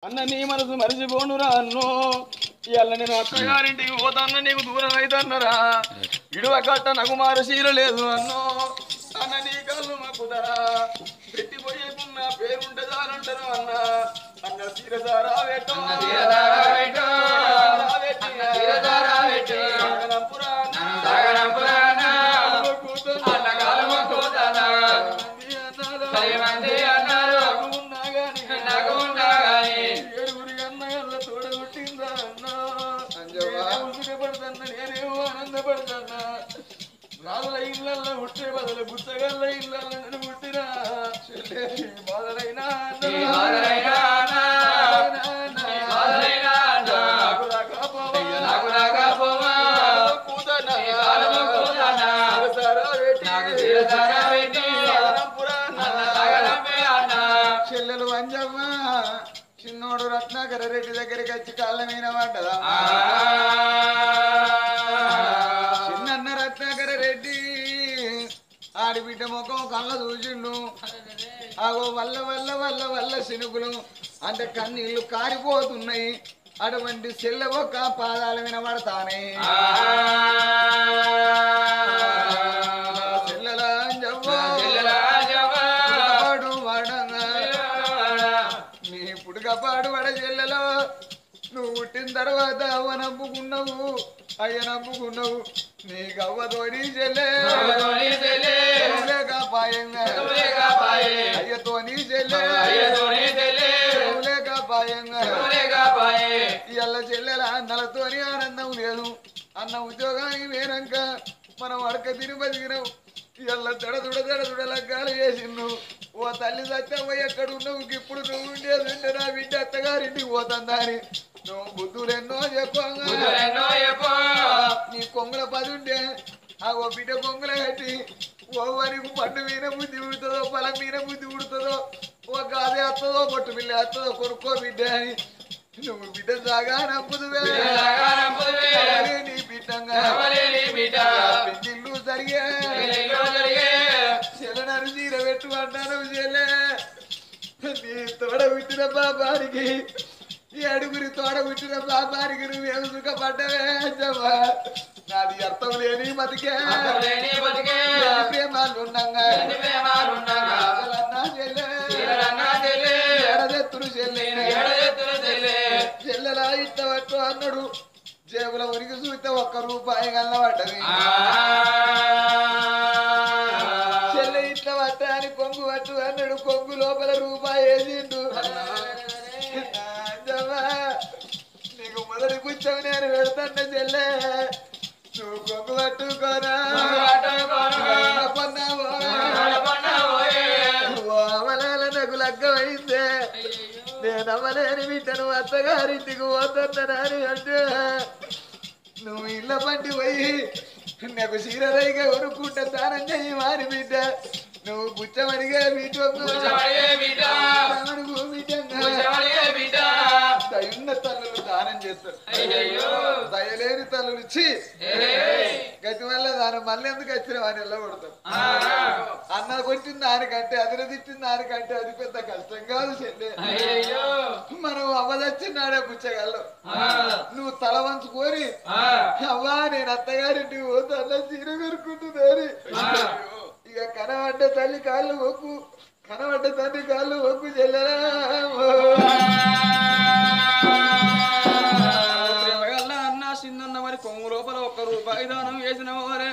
అన్న నీ మనసు మరిచిపోనురా అన్నో ఇవాళ నేను అత్తగారింటికి పోతాన్న నీకు దూరం అవుతాన్నరా ఇడువ కట్ట నాకు మారశీల లేదు అన్నో అన్న నీ కళ్ళు మక్కుదరా పెట్టిపోయేకున్న పేరుంటే చాలంటారు అన్న అన్న సీరసారా పెట్టు సీరసారా పెట్టు. సీరసారా పెట్టు. అన్న కాలమ కూతనా. పది మంది అన్నారు. నాకు ఉన్నా గాని. ఏడుగురి అన్నయ్యల తోడగొట్టిందా అన్న అంజవ్వా. నేనే ఉసిరిపడతన్నా, నేనేమో ఆనందపడతన్నా రాళ్ళ ఇళ్ళల్లో పుట్టే బదులు గుత్తగల్ల ఇళ్ళల్లో నేను పుట్టినా ఈ బాధలైనా అన్న. ఈ బాధలైనా అన్న. ఈ బాధలైనా అన్న. నాకు రాకపోవా. నాకు రాకపోవా. కూతనా. ఈ కాలము కూతనా. సీరసారా పెట్టి. నాకు సీరసారా పెట్టి. సాగరంపురా అన్న. అన్న తాగడమే అన్న. చెల్లెలు వంజమ్మ చిన్నోడు రత్నాకర రెడ్డి దగ్గరికి వచ్చి కాళ్ళ మీద పడ్డదా ఆ. చిన్న రత్నాకర రెడ్డి ఆడిబిడ్డ ముఖం కళ్ళ చూసిండు ఆగో వల్ల వల్ల వల్ల వల్ల శనుకులు అంటే కన్నీళ్లు కారిపోతున్నాయి అటువంటి చెల్లె ఒక్క పాదాలు వినబడతానే ఆ. చెల్లెల అంజవ్వ చెల్లెలా జవ్వా. పుడకపాడు వాడంగా నీ పుడకపాడు వడ చెల్లెలో నువ్వు పుట్టిన తర్వాత అవ్వ నమ్ముకున్నావు అయ్య నమ్ముకున్నావు నీ గవ్వతోని చెల్లె అవ్వతోని చెల్లె. లేకపాయంగా లేకపాయే. అయ్యతోని చెల్లె అయ్యతోని చెల్లె. లేకపాయంగా లేకపాయే. ఇళ్ళ చెల్లెల అన్నలతోని ఆనందం లేదు అన్న ఉద్యోగానికి వేరంక మనం అడక తిని బతికినావు ఇళ్ళ దడ దుడ దడ దుడ లగ్గాలు చేసిండు ఓ తల్లి సత్యమ్మ ఎక్కడ ఉన్నావు ఇప్పుడు నువ్వు ఉండేది ఉంటే నా బిడ్డ అత్తగారింటికి పోతుందా అని నువ్వు బుద్ధులు ఎన్నో చెప్పంగా బుద్ధులెన్నో చెప్పు. నీ కొంగుల పది ఉంటే ఆ ఓ బిడ్డ కొంగుల కట్టి ఓ వరకు పండు మీద బుద్ధి ఉడుతుందో పొలం మీద బుద్ధి ఉడుతుందో ఓ గాది వస్తుందో పొట్టు బిల్లి వస్తుందో కొనుక్కో బిడ్డ అని నువ్వు బిడ్డ సాగా నమ్ముదువే బిడ్డలాగా నమ్ముదువే. నమ్మలే నీ బిడ్డంగా నమ్మలేని బిడ్డ. పెళ్లిళ్ళు జరిగే పెళ్ళిళ్ళు జరిగే. చెల్లనరు చీర పెట్టుకుంటాను చెల్లె నీ తోడ పుట్టిన బాబానికి ఈ అడుగురి తోడ పుట్టిన బాబానికి నువ్వేం సుఖపడ్డవే అచ్చమ్మా నాది అర్థం లేని బతికే అర్థంలేని బతికే. ఎన్ని ప్రేమాలు ఉండంగా ఎన్ని ప్రేమాలుండగా. అసలన్నా చెల్లె చీరలన్నా చెల్లె. ఎడదెత్తులు చెల్లె ఏడదెత్తుల చెల్లె. చెల్లెలా ఇట్టవట్టు అన్నాడు జేబుల ఉనికి చూస్తే ఒక్క రూపాయి గల్లబడ్డది ఆ. చెల్లె ఇట్లా పట్ట అని కొంగు పట్టు అన్నాడు కొంగు లోపల రూపాయి వేసిండు అంజవ్వా, నీకు మొదటి కూర్చొని నేను పెడతాను చెల్లె నువ్వు కొంగు పట్టుకోనా కొంగు పట్టుకోనా. పన్నావో. నడపన్నావోయే. ఓ అవలాల నాకు లగ్గమైందే నేను అవ్వలేని బిడ్డను అత్తగారింటికి పోతున్నానని అంటే నువ్వు ఇళ్ళ పంటి పోయి నాకు చీరదైగా కొనుక్కుంటే దానం చెయ్యి మారి బిడ్డ నువ్వు బుచ్చమడిగా బిడ్డ కూర్చోబడిగే బిడ్డ. కూర్చోబడిగే బిడ్డ. దయున్న తల్లులు దానం చేస్తారు అయ్యయ్యో. దయలేని తల్లులు ఇచ్చి ఏయ్. గతి వల్ల దాని మళ్ళీ ఎందుకు వచ్చిన వాడిని వెళ్ళగొడతాం ఆ. అన్న కొట్టిన దానికంటే అదిన తిట్టిన దానికంటే అది పెద్ద కష్టం కాదు చెల్లె అయ్యయ్యో. మనం అవ్వదచ్చినాడే పుచ్చగల్లో ఆ. నువ్వు తల వంచుకొని ఆ. అవ్వా నేను అత్తగారింటికి పోతాను చీర కొనుక్కుంటున్నాను ఆ. ఇక కనబడ్డ తల్లి కాళ్ళు ఒక్కు కనబడ్డ తండ్రి కాళ్ళు ఒక్కు చెల్లెరా ప్రేమగల్ల అన్న చిన్నన్న మరి కొంగు లోపల ఒక్క రూపాయి దానం వేసిన వారే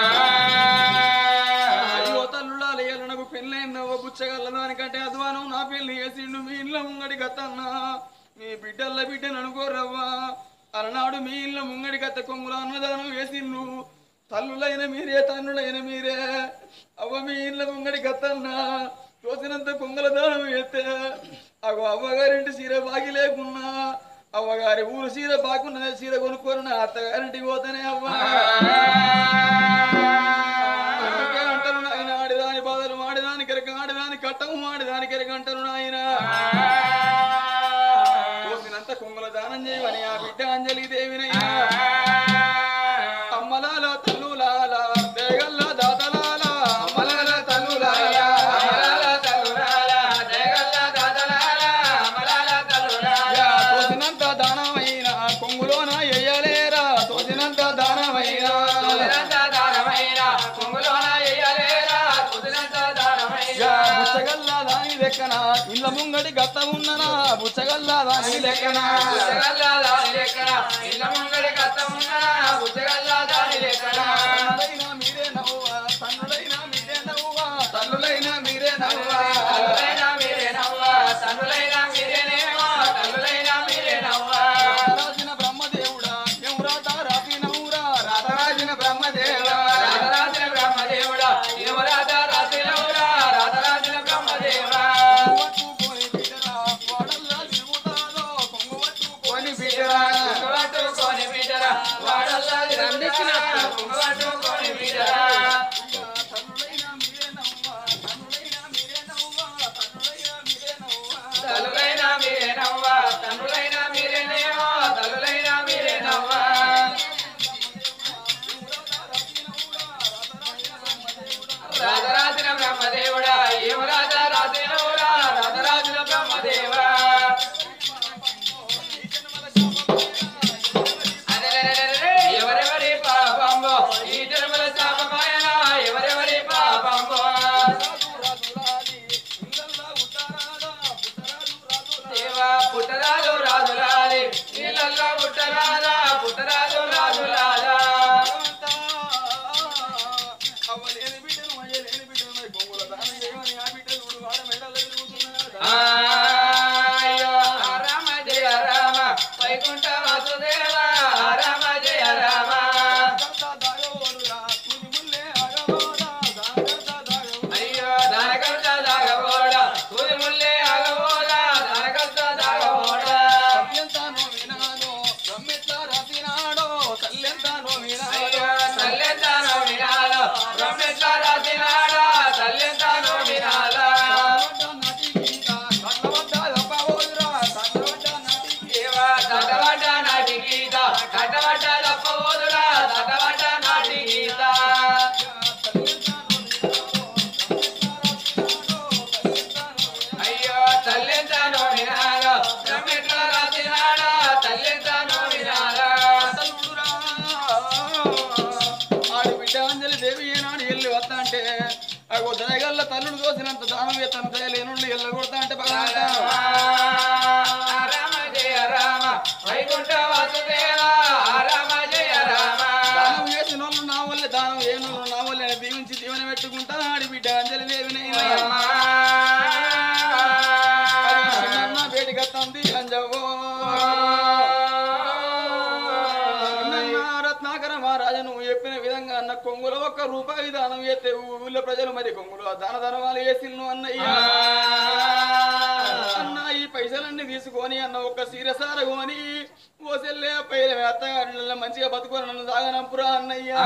అయ్యో తల్లుడా లేయాలి నాకు పెళ్ళైందవ్వ బుచ్చగల్ల దానికంటే అధ్వానం నా పెళ్లి చేసిండు మీ ఇళ్ళ ముంగడి గత్తన్న మీ బిడ్డల్ల బిడ్డను అనుకోరవ్వా అలనాడు మీ ఇళ్ళ ముంగడి గత్త కొంగుల అన్నదానం వేసిండు తల్లులైన మీరే తన్నులైన మీరే అవ్వ మీ ఇళ్ళ ముంగడి గత్తన్న తోసినంత కొంగల దానం వేస్తే అగో అవ్వగారింటి చీర బాగి లేకున్నా అవ్వగారి ఊరు చీర బాగున్నదే చీర కొనుక్కొని నా అత్తగారింటికి పోతేనే అవ్వ అందుకే అంటారు నాయన ఆడిదాని బాధలు మాడిదాని కెరక ఆడిదాని కట్టము మాడిదాని కెరక అంటారు నాయన కోసినంత కొంగల దానం చేయమని ఆ బిడ్డ అంజలి దేవినయ్యా అమ్మలాల తల్లులాల దేగల్ల దాతలాల అమ్మలాల తల్లులాల అమలాల తల్లులాల. దేగల్ల దాతలాల. అమలాల తల్లులాల. లెక్కన ఇళ్ళ ముంగడి గత్త ఉన్ననా బుచ్చగల్లా దాని లెక్కన తల్లులైనా మీరే నవ్వా తన్నులైనా మీరే నవ్వా తల్లులైనా మీరే నవ్వా రాజరాజన బ్రహ్మదేవుడా ఎవరాట రాతి నవ్వురా రాజరాజన బ్రహ్మదేవుడా పట్టుకొని బిడ్డరా వాడల్లా తిరుగుతాదో కొంగు పట్టుకొని బిడ్డరా తల్లులైనా మీరే నవ్వా తల్లులైనా మీరే నవ్వా తల్లులైనా మీరే నవ్వా తల్లులైనా మీరే నవ్వా తల్లులైనా మీరే నేవా తల్లులైనా మీరే నవ్వా రాజరాజన బ్రహ్మదేవుడా ఏం రాజా రాజేవుడా రాజరాజన బ్రహ్మదేవా అరెరెరెరెరె, ఎవరెవరి పాపంబో ఈ జన్మల శాపమాయన ఎవరెవరి పాపంబో దేవా పుట్టరాజు రాజులాలి నీళ్ళల్లో పుట్టరాజా పుట్టరాజు రాజులాలా అయ్యో రామ జయ రామ వైకుంఠ వాసుదేవ రామ జయ రామ అయ్యో దానకర్త దాగబోడ తూది ముల్లే ఆగబోడ దానకర్త దాగబోడ అయ్యో తల్లెంతానో వినాలో బ్రహ్మెట్ల రాసినాడా తల్లెంతానో వినాలా దేవా తటవట నాటి గీత తటవట తప్పబోదురా తటవట నాటి గీత అయ్యో తల్లెంతానో వినాలో బ్రహ్మెట్ల రాసినాడా తల్లెంతానో వినాలా ఆడి బిడ్డ అంజలి దేవి ఏనాడు ఎల్లి వస్తా అంటే అగో దయగల్ల తల్లుడు దోసినంత దానం తన దయలేనుండి ఎల్ల కొడతా అంటే భగవంతా రామ జయ రామ వైకుంఠ వాసుదేవ రామ జయ రామ దానం చేసిన వాళ్ళు నా వల్లే దానం ఏను నా వల్లే దీవించి దీవెన పెట్టుకుంటా ఆడి బిడ్డ అంజలి దేవినైనా చిన్న వేడిగా తంది అంజవో చిన్న రత్నాకర మహారాజు నువ్వు చెప్పిన విధంగా అన్న కొంగులో ఒక్క రూపాయి దానం చేస్తే ఊళ్ళో ప్రజలు మరి కొంగులు దాన ధనవాలు వేసిల్ను అన్నయ్యా అన్న ఈ పైసలన్నీ తీసుకొని అన్న ఒక్క సీరసార కొని ఓ సెల్లే పైల అత్తగారి మంచిగా బతుకొని నన్ను సాగనంపురా అన్నయ్యా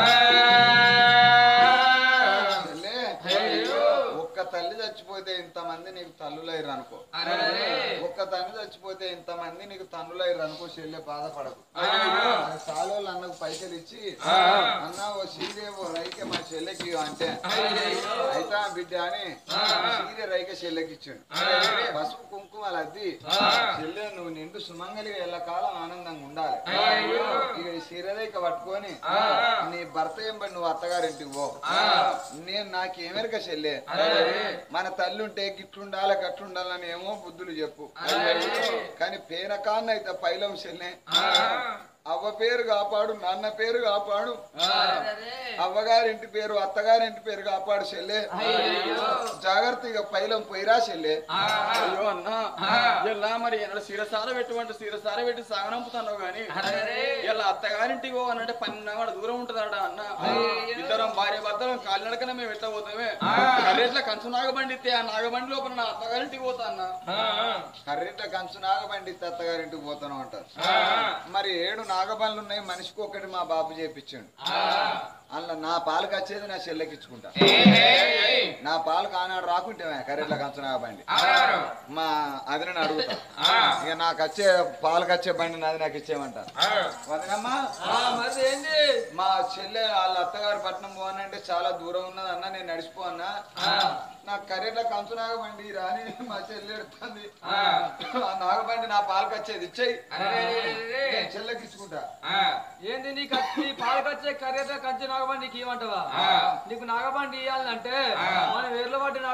చెల్లె, ఒక్క తల్లి చచ్చిపోతే ఇంతమంది నీకు తల్లులైరు అనుకో ఒక్క తల్లి చచ్చిపోతే ఇంతమంది నీకు తన్నులైరు అనుకో చెల్లె బాధపడకు సాలోళ్ళు అన్నకు పైసలు ఇచ్చి అన్న ఓ సీరే ఓ రైకే మా చెల్లెకి ఇవ్వు అంటే అయితే ఆ బిడ్డ అని సీరే రైకే చెల్లెకి ఇచ్చాడు పసుపు కుంకుమలు అద్ది చెల్లె నువ్వు నిండు సుమంగలిగా ఎల్లకాలం ఆనందంగా ఉండాలి ఇక ఈ సీరరేఖ పట్టుకొని నీ భర్త ఏం పని నువ్వు అత్తగారింటికి పో నేను నాకేమెరక చెల్లె మన తల్లి ఉంటే గిట్లుండాలి గట్లుండాలని ఏమో బుద్ధులు చెప్పు కానీ పేనకాన్న అయితే పైలం చెల్లె అవ్వ పేరు కాపాడు నాన్న పేరు కాపాడు అవ్వగారింటి పేరు అత్తగారింటి పేరు కాపాడు చెల్లె జాగ్రత్తగా పైలం పోయిరా చెల్లె అయ్యో అన్న ఇలా మరి ఎన్నడ సీరసార పెట్టుకుంటే సీరసార పెట్టి సాగనంపుతున్నావు గాని ఇలా అత్తగారింటికి పోవాలంటే పన్నెండు దూరం ఉంటుందట అన్న ఇద్దరం భార్య భర్తలం కాలినడకన మేము ఎట్లా పోతామే కర్రెట్ల కంచు నాగబండి ఇస్తే ఆ నాగబండి లోపల నా అత్తగారింటికి పోతా అన్న కర్రెట్ట కంచు నాగబండి అత్తగారింటికి పోతాను అంటారు మరి ఏడు నాగబండ్లు ఉన్నాయి మనిషికి ఒకటి మా బాబు చేపించాడు అందులో నా పాలకు వచ్చేది నా చెల్లెకి ఇచ్చుకుంటా నా పాలు కానాడు రాకుంటే కర్రెట్ల కంచు నాగబండి మా అది నేను అడుగుతా ఇక నాకు వచ్చే పాలకు వచ్చే బండి నాది నాకు ఇచ్చేయమంటారు వదినమ్మా మరి ఏంది మా చెల్లె వాళ్ళ అత్తగారి పట్నం పోవాలంటే చాలా దూరం ఉన్నది అన్న నేను నడిచిపో అన్నా నాకు కర్రెట్ల కంచు నాగబండి రాని మా చెల్లె ఎడుతుంది ఆ నాగబండి నా పాలకు వచ్చేది ఇచ్చేయి నేను చెల్లెకి ఇచ్చుకుంటా ఏంది నీ కచ్చి పాలకొచ్చే కర్రెట కంచి నాగబండి నీకు ఇవ్వమంటావా నీకు నాగబండి ఇవ్వాలంటే మన వేర్ల పట్టి నాడు రాత్రి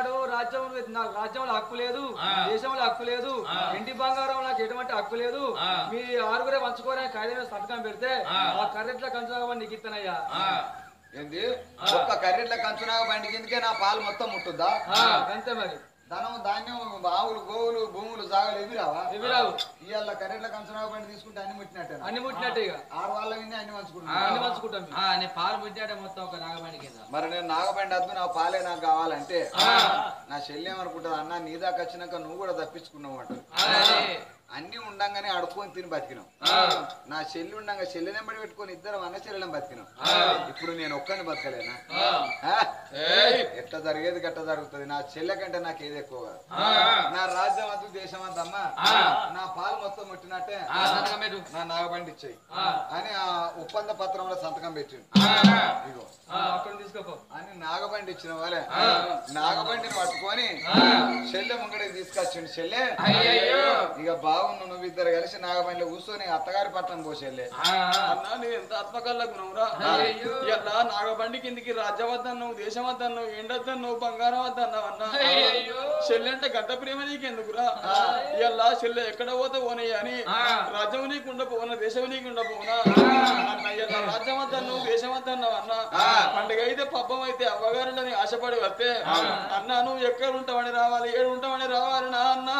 రాజ్యం నాకు రాజ్యంలో హక్కు లేదు దేశంలో హక్కు లేదు ఇంటి బంగారం నాకు ఎటువంటి హక్కు లేదు మీ ఆరుగురే పంచుకోరే ఖైదీ సంతకం పెడితే ఆ కర్రెట్ల కంచుగా నీకు ఇస్తానయ్యా ఏంది ఒక్క కర్రెట్ల కంచునాగ బండి కిందకే నా పాలు మొత్తం ముట్టుద్దా అంతే మరి ధనం ధాన్యం ఆవులు గోవులు భూములు జాగలు ఎవి రావా ఇవి రావు ఇవాళ కర్రెట్ల కంచునాగ బండి తీసుకుంటే అన్ని ముట్టినట్టే అన్ని ముట్టినట్టే ఇక ఆడవాళ్ళ విని అన్ని పంచుకుంటున్నా అన్ని పంచుకుంటాం మేము. నీ పాలు పుట్టాడే మొత్తం ఒక నాగబండి కింద మరి నేను నాగబండి వద్దు నా పాలే నాకు కావాలంటే నా చెల్లి ఏమనుకుంటుంది అన్న నీ దాకా వచ్చినాక నువ్వు కూడా తప్పించుకున్నావు అంటారు అన్ని ఉండంగానే అడుక్కొని తిని బతికినాం నా చెల్లి ఉండంగా చెల్లి నెంబడి పెట్టుకొని ఇద్దరం అన్న చెల్లెలం బతికినాం ఇప్పుడు నేను ఒక్కని బతకలేనా ఆ? ఎట్లా జరిగేది గట్ట జరుగుతుంది నా చెల్లె కంటే నాకు ఏది ఎక్కువ కాదు నా రాజ్యం వద్దు దేశం వద్దు అమ్మా నా పాలు మొత్తం ముట్టినట్టే నా నాగబండి ఇచ్చేయి అని ఆ ఒప్పంద పత్రంలో సంతకం పెట్టిండు ఇగో ఆ, అక్కడ తీసుకోపో అని నాగబండి ఇచ్చిన వాళ్ళే నాగబండిని పట్టుకొని చెల్లె ముంగడికి తీసుకొచ్చిండు చెల్లె ఇక బాగున్నావు నువ్వు ఇద్దరు కలిసి నాగబండిలో కూర్చొని అత్తగారి పట్టణం పోసేళ్ళే అన్నా నువ్వు ఎంత ఆత్మకల్లా గుణంరా ఇలా నాగబండి కిందికి రాజ్యం వద్దన్నావు దేశం వద్దన్నావు ఎండొద్దన్నావు బంగారం వద్దన్నావు అన్నా చెల్లె అంటే గడ్డ ప్రేమ నీకెందుకురా ఇలా చెల్లె ఎక్కడ పోతే పోనీ అని రాజ్యం నీకుండా పోనా దేశం నీకుండా పోనా అన్న ఇలా రాజ్యం వద్దన్నావు దేశం వద్దన్నావు అన్న పండుగ అయితే పబ్బం అయితే అవ్వగారుండని ఆశపడి వస్తే అన్న నువ్వు ఎక్కడ ఉంటావని రావాలి ఏడు ఉంటావని రావాలి నా అన్న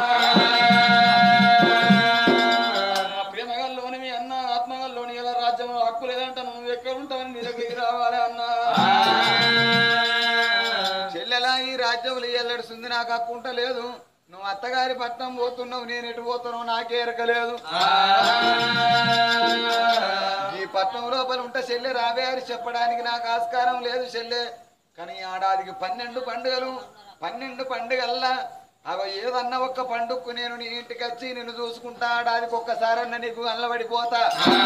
నా ప్రేమగల్లోని మీ అన్న ఆత్మగల్లోని ఎలా రాజ్యం హక్కు లేదంట నువ్వు ఎక్కడ ఉంటావని నీ దగ్గరికి రావాలి అన్న చెల్లెలా ఈ రాజ్యంలో ఎల్లడుస్తుంది నాకు హక్కు ఉంటలేదు నువ్వు అత్తగారి పట్నం పోతున్నావు నేను ఎటు పోతున్నావు నాకే ఎరకలేదు ఈ పట్నం లోపల ఉంటే చెల్లె రావే అని చెప్పడానికి నాకు ఆస్కారం లేదు చెల్లె కానీ ఈ ఏడాదికి పన్నెండు పండుగలు పన్నెండు పండుగల్లా అవ ఏదన్నా ఒక్క పండుగకు నేను నీ ఇంటికి వచ్చి నిన్ను చూసుకుంటా ఆడాదికి ఒక్కసారన్నా నీకు అల్లబడిపోతా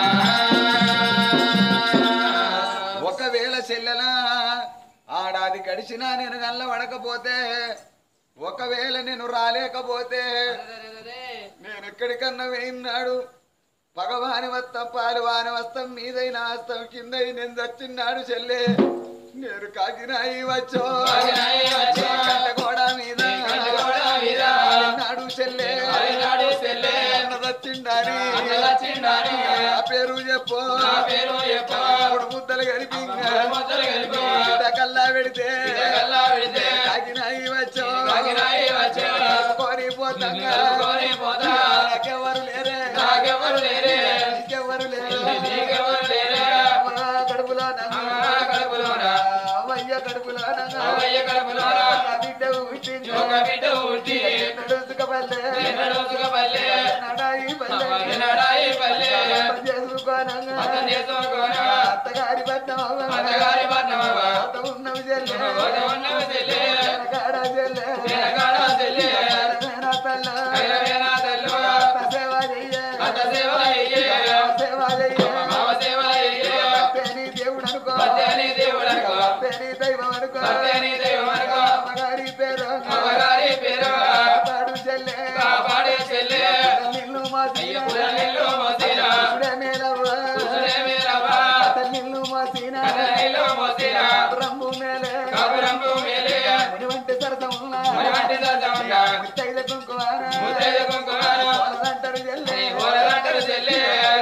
ఒకవేళ చెల్లెలా ఆడాది గడిచినా నేను గల్లబడకపోతే ఒకవేళ నేను రాలేకపోతే నేను ఎక్కడికన్నా వేయినాడు పగవాని వస్తం పాలువాని వస్తం మీదైన హస్తం కింద నేను చచ్చిన్నాడు చెల్లె నేను కాకినాయి వచ్చో కంటగోడ మీద నాడు చెల్లె చచ్చిండాని ఆ పేరు చెప్పు మూడు ముద్దలు కలిపి కల్లా పెడితే కాకినాయి వచ్చో కోరి పోతంగా నాకెవరు లేరే నీకెవరు లేరు అమ్మా కడుపులో అమ్మయ్య కడుపులో నా బిడ్డ పుట్టింది నడుచుకపల్లె నడాయి పల్లె చేసుకోనంగా అత్తగారి పట్నం అత్త ఉన్నవి చెల్లె కాడ చెల్లె వేనా తల్ల అత్త సేవ చెయ్య సేవ చెయ్య పేని దేవుడు అనుకో పేని దైవం అనుకో అమ్మగారి పేరు కాపాడు చెల్లె నిన్ను మా ఇప్పుడే మేలవ్వ తల్లిల్లు మోసిన రంగు మేలే మునివంటి సరసమున ముత్తైద కుంకుమార అంటారు చెల్లె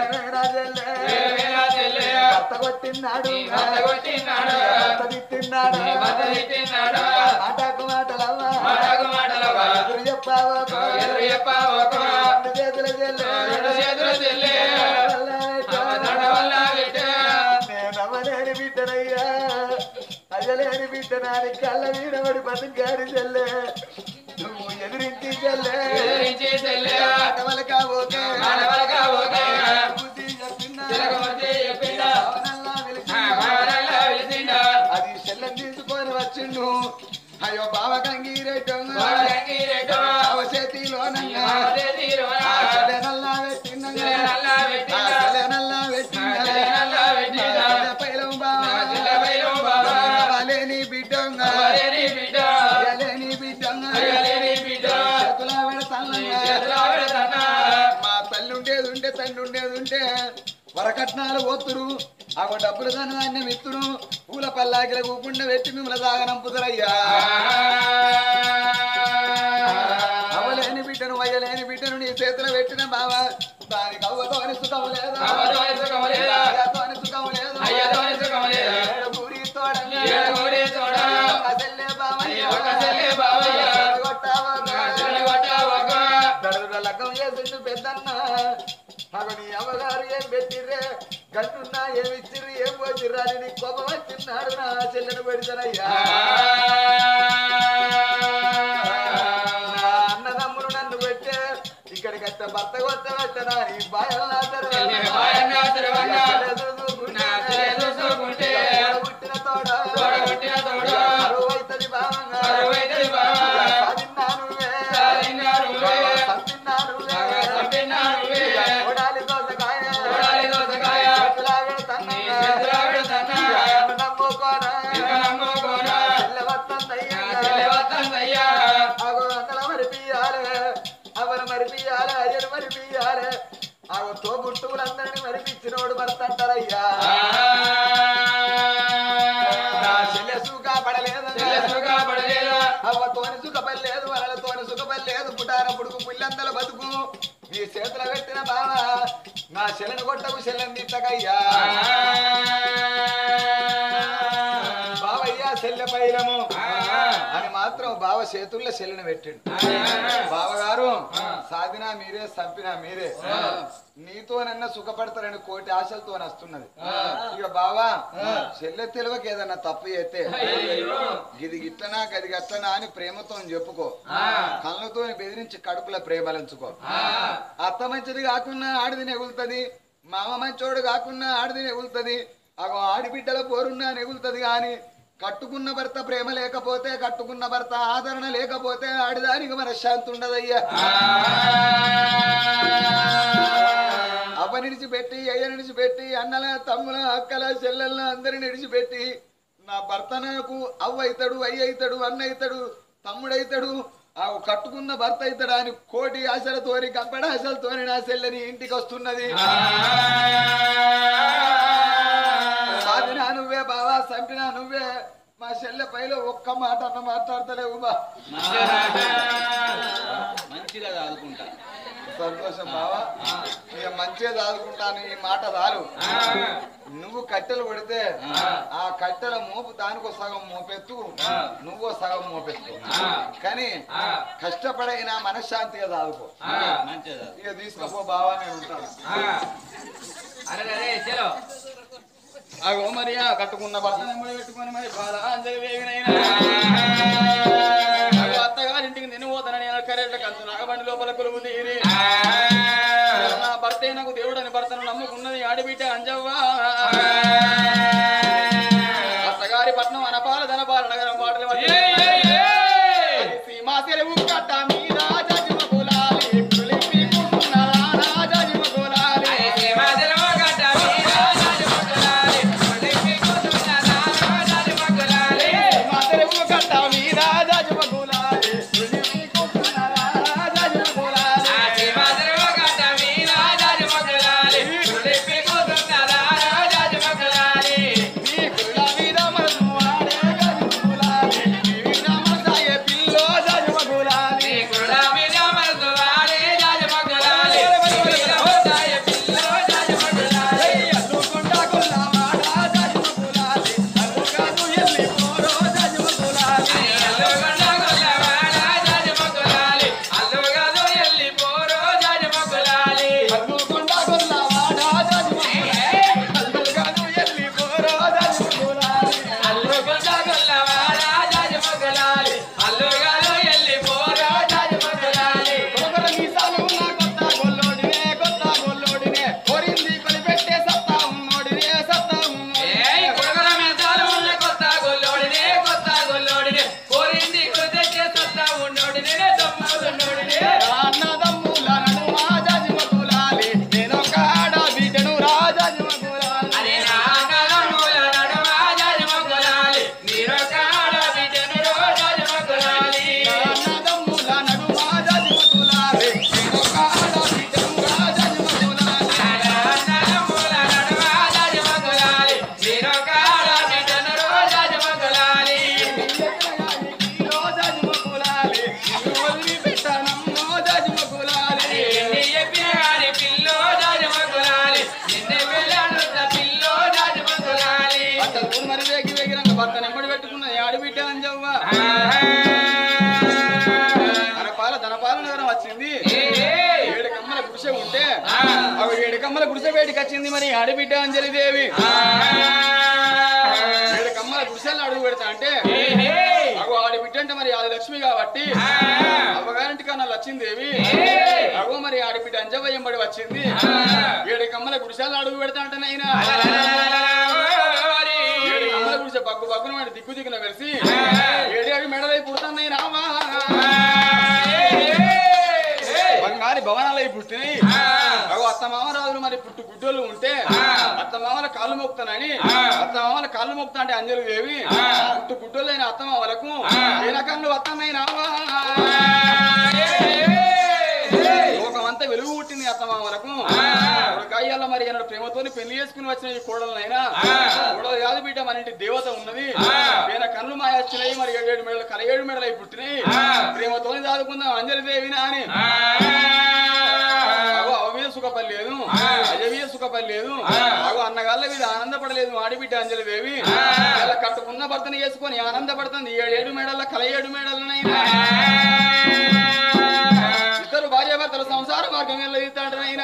వేరా చెల్లె భర్త కొట్టినాడు భర్త తిట్టినాడు మాటకు మాటలవ్వ ఎదురు చెప్పావో రెండు చేతుల చెల్లె నేనవ్వలేని బిడ్డనయ్యా అజలేని బిడ్డనాని కళ్ళ వీడబడి బతుకారి చెల్లె నువ్వు ఎదిరించి చెల్లె ఆటవల కాబోకే బుద్ధి చెప్పిందా? అవనల్లా వెలిసిందా? అది చెల్లెని తీసుకొని వచ్చిండు అయ్యో బావ కంగిరెడ్డు బావ చేతిలోనంగా ఆ చెల్లెనల్లా పెట్టిండంగా ఆ చెల్లెనల్లా పెట్టిండా చెల్లె పైలం బావ వాలేని బిడ్డంగా వాలేని బిడ్డంగా చేతుల పెడతానంగా మా తల్లి ఉండేది ఉంటే తండ్రి ఉండేది ఉంటే వరకట్నాలు పోతురు అవ డబ్బులు ధనాన్ని మిత్తును పూల పల్లాకిల కూకుండా పెట్టి మిమ్మల్ని సాగనంపుతారయ్యా దానికి అవ్వతోని సుఖం లేదా అవ్వతోని సుఖం లేదా? అయ్యతోని సుఖం లేదా అయ్యతోని సుఖం లేదా? ఏడుగురి తోడని ఏడుగురి తోడ. ఒక చెల్లె బావయ్య. ఒక చెల్లె బావయ్య. చెడగొట్టావా? చెడగొట్టావా? దడుదుల లగ్గం చేసిండు పెద్దన్న అగో నీ అమ్మగారు ఏం పెట్టిర్రే గట్టున్నా ఏమి ఇచ్చిర్రు ఏం పోచిర్రు అని నీ కోపం వచ్చిన్నాడు నా చెల్లెను పెడతానయ్యా నా అన్నదమ్ములు నన్ను పెట్టే ఇక్కడికి వస్తే భర్త కొత్త పెట్టనా నీ బాయలు నా చెల్లె బాయలు నా తెరవన్న. నా చెల్లె చూసుకుంటే. పుట్టిన తోడ తోడబుట్టిన తోడ. అరువైతది బావంగా అరువైతది బావంగా. సాధిన్నా నువ్వే సాధిన్నా నువ్వే. సంతిన్నా నువ్వే బాగా సంపిన్నా నువ్వే. కోడాలి దోసకాయ కోడాలి దోసకాయ. చేతులా పెడతన్నా. నీ చేతులా పెడతన్నా. నిన్ను నమ్ముకోనా. నిన్ను నమ్ముకోనా. చెల్లె వత్తందయ్యా. నా చెల్లె వత్తందయ్యా. అగో అంగళ మరిపియాలే అవరు మరిపియాలే అయ్యను మరిపియాలే అగో తోబుట్టువులందరినీ మరిపించినోడు భర్త అంటారయ్యా నా చెల్లె సుఖా పడలేదయ్యా. చెల్లె సుఖపడలేదా? అవ్వ తోని సుఖపడలేదు వలలతోని సుఖపడలేదు పుటార పుడుకు పుల్లందల బతుకు నీ చేతుల పెట్టిన బావ నా చెల్లెను కొట్టకు చెల్లెని తిట్టకయ్యా బావయ్యా చెల్లె పైలము అని మాత్రం బావ చేతుల్లో చెల్లెను పెట్టిండు బావగారు సాధినా మీరే సంపినా మీరే నీతోనన్నా సుఖపడతారని కోటి ఆశలతో వస్తున్నది ఇక బావా చెల్లె తెలివకి ఏదన్నా తప్పు చేస్తే ఇది గిట్లనా గది గట్లనా అని ప్రేమతో చెప్పుకో కళ్ళతో బెదిరించి కడుపులో ప్రేమలంచుకో అత్త మంచిది కాకున్నా ఆడిది నెగులుతుంది మామ మంచోడు కాకున్నా ఆడిది నెగులుతుంది అగో ఆడిబిడ్డల పోరున్నా నెగులుతుంది గాని కట్టుకున్న భర్త ప్రేమ లేకపోతే కట్టుకున్న భర్త ఆదరణ లేకపోతే ఆడిదానికి మనశ్శాంతి ఉండదయ్యా అవ్వ నిడిచిపెట్టి అయ్య నిడిచిపెట్టి అన్నల తమ్ముల అక్కల చెల్లెళ్ళ అందరిని నిడిచిపెట్టి నా భర్త నాకు అవ్వ అవుతాడు అయ్య అవుతాడు అన్న అవుతాడు తమ్ముడైతాడు ఆ కట్టుకున్న భర్త అవుతాడు అని కోటి ఆశలతోని గంపడ ఆశలతోని నా చెల్లెని ఇంటికి వస్తున్నది సాధినా నువ్వే బావా సంపినా నువ్వే మా చెల్లె పైలో ఒక్క మాట అన్న మాట్లాడతలేవు బా మంచిగా ఆదుకుంటా సంతోషం బావా ఇక మంచిగా చదువుకుంటాను ఈ మాట చాలు నువ్వు కట్టెలు కొడితే ఆ కట్టెల మోపు దానికో సగం మోపెత్తు నువ్వో సగం మోపెత్తు కానీ కష్టపడైనా మనశ్శాంతిగా చదువుకో మంచిగా ఇక తీసుకోపో బావా నేను ఉంటాను అరే అరే చలో అగో మరి ఆ కట్టుకున్న భర్త నెమ్మడి పెట్టుకొని మరి బాధ అంజలి వేగినైనా అగో అత్తగారింటికి నేను పోతానని నేను కరెంట్ కంచు నాగబండి లోపల కొలువు తీరి నా భర్తే నాకు దేవుడని భర్తను నమ్ముకున్నది ఆడిబిడ్డ అంజవ్వా అత్తగారి పట్నం అనపాల ధనపాల నగరం పాటలు సీమా సెలవు కట్ట మీద జజిమ కులాలి పులిపి కున్న రాజజిమ కులాలి సీమా సెలవు కట్ట మీద కమ్మల గుడిసె బయటికి వచ్చింది మరి ఆడబిడ్డ అంజలి దేవి ఏడు కమ్మల గుడిసెల్లో అడుగు పెడతా అంటే అగో ఆడబిడ్డ అంటే మరి ఆది లక్ష్మి కాబట్టి అవ్వగారింటి కన్నా లచ్చిందేవి అగో మరి ఆడబిడ్డ అంజవయ్యం పడి వచ్చింది ఏడు కమ్మల గుడిసెల్లో అడుగు పెడతా అంటే నైనా ఏడు కమ్మల గుడిసె బగ్గు బగ్గున వాడి దిక్కు దిక్కున వెలిసి ఏడేడు మెడలై పుడుతున్నాయి రావా బంగారి భవనాలై పుట్టినాయి అగో అత్త మామరాజులు మరి పుట్టు గుడ్డోళ్ళు ఉంటే అత్త మామల కాళ్ళు మొక్కుతానని అత్త మామల కాళ్ళు మొక్కుతా అంటే అంజలి దేవి పుట్టు గుడ్డోళ్ళైన అత్త మామలకు కళ్ళు వస్తున్నాయి రావా లోకమంతా వెలుగు పుట్టింది అత్త మామలకు కయ్యాల మరి ఈనాడు ప్రేమతోని పెళ్లి చేసుకుని వచ్చిన ఈ కోడలనైనా కోడలు కాదు బిడ్డ మన ఇంటి దేవత ఉన్నది ఈయన కళ్ళు మాయ వచ్చినాయి మరి ఏడేడు మెడలు కల ఏడు మెడలు అయి పుట్టినాయి ప్రేమతోని దాదుకుందాం అంజలి దేవినా అని అగో అవ మీద సుఖపడలేదు అజ మీద సుఖపడలేదు అగో అన్నగాళ్ళ మీద ఆనందపడలేదు ఆడిబిడ్డ అంజలి దేవి ఇలా కట్టుకున్న భర్తను చేసుకొని ఆనందపడుతుంది ఏడేడు మేడల కల ఏడు మేడలనైనా ఇద్దరు భార్యాభర్తలు సంసార మార్గం వెళ్ళిస్తాడనైనా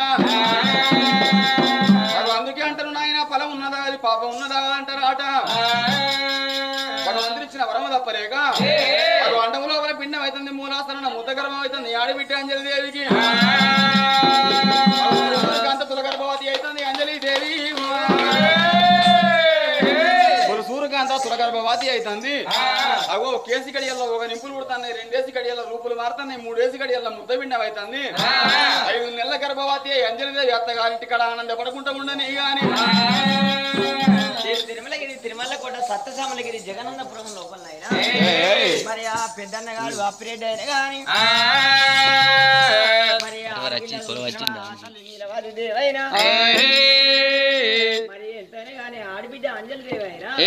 అగో అందుకే అంటారు నాయన ఫలం ఉన్నదా అది పాపం ఉన్నదా అంటారు ఆట భగవంతుడు ఇచ్చిన వరమ తప్పలేక అగో అండము లోపల పిండం అవుతుంది మూలాసన ముద్ద గర్భం అవుతుంది ఆడబిడ్డ అంజలి దేవికి అంత తుల గర్భవతి అవుతుంది అంజలి దేవి సూర్యకాంత తుల గర్భవతి అవుతుంది అగో కేసి గడియల్లో ఒక నింపులు పుడుతున్నాయి రెండేసి గడియల్లో రూపులు మారుతున్నాయి మూడేసి గడియల్లో ముద్ద పిండం అవుతుంది ఐదు నెలల గర్భవతి అయి అంజలి దేవి అత్తగారింటి కడ ఆనందపడకుండా ఉండని గాని తిరుమలగిరి తిరుమల కోట సత్తసామలగిరి జగనన్నపురం లోపల అయినా మరి ఆ పెద్దన్న గారు అప్రేడ్ అయిన గాని మరి ఆ ఆడపిల్లలు అసలు నీలవారి దేవైనా మరి ఎంతైనా గాని ఆడబిడ్డ అంజలి దేవైనా